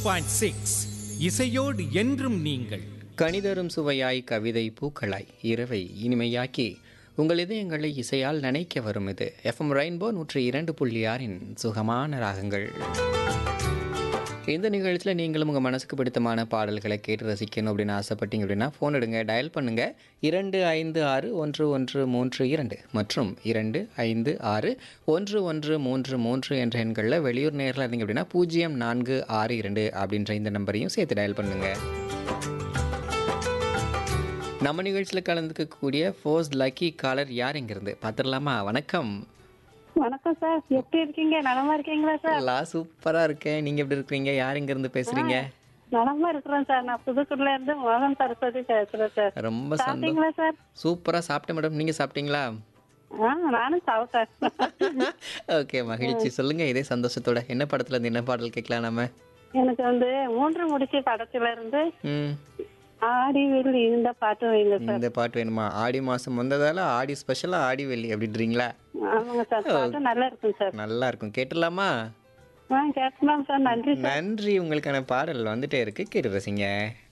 point six இசையோடு என்றும் நீங்கள் கணிதரும் சுவையாய் கவிதை பூக்களாய் இரவை இனிமையாக்கி உங்கள் இதயங்களை இசையால் நனைக்க வரும் இது எஃப்எம் ரெயின்போ நூற்றி இரண்டு புள்ளி ஆறின் சுகமான ராகங்கள் இந்த நிகழ்ச்சியில் நீங்களும் உங்கள் மனசுக்கு பிடித்தமான பாடல்களை கேட்டு ரசிக்கணும் அப்படின்னு ஆசைப்பட்டீங்க அப்படின்னா ஃபோன் எடுங்க டயல் பண்ணுங்கள் இரண்டு ஐந்து ஆறு ஒன்று ஒன்று மூன்று இரண்டு மற்றும் இரண்டு ஐந்து ஆறு ஒன்று ஒன்று மூன்று மூன்று என்ற எண்களில் வெளியூர் நேரில் இருந்தீங்க அப்படின்னா பூஜ்ஜியம் நான்கு ஆறு இரண்டு அப்படின்ற இந்த நம்பரையும் சேர்த்து டயல் பண்ணுங்கள் நம்ம நிகழ்ச்சியில் கலந்துக்கக்கூடிய ஃபோர்ஸ் லக்கி காலர் யார் இங்கிருந்து பார்த்துடலாமா வணக்கம் வணக்கம் சார் எப்படி இருக்கீங்க நலமா இருக்கீங்களா சார் லா சூப்பராக இருக்கேன் நீங்கள் எப்படி இருக்கிறீங்க யார் இங்கிருந்து பேசுகிறீங்க நலமா இருக்கிறேன் சார் நான் புதுக்குடில இருந்து மோகன் சரஸ்வதி பேசுறேன் சார் ரொம்ப சந்தோஷம் சாப்பிட்டீங்களா சார் சூப்பராக சாப்பிட்டேன் மேடம் நீங்கள் சாப்பிட்டீங்களா ஆ நானும் சாப்பிட்டேன் ஓகே மகிழ்ச்சி சொல்லுங்கள் இதே சந்தோஷத்தோட என்ன படத்துல இருந்து என்ன பாடல் கேட்கலாம் நம்ம எனக்கு வந்து மூன்று முடிச்சு படத்துல இருந்து ம் ஆடி வெள்ளி இந்த பாட்டு வைங்க சார் இந்த பாட்டு வேணுமா ஆடி மாதம் வந்ததால ஆடி ஸ்பெஷலாக ஆடி வெள்ளி அப்படின்றீங்களா ஆமாங்க சார் பாட்டு நல்லா இருக்கும் சார் நல்லா இருக்கும் கேட்டுடலாமா ஆ கேட்கலாம் சார் நன்றி நன்றி உங்களுக்கான பாடல் வந்துட்டே இருக்கு கேட்டு ரசிங்க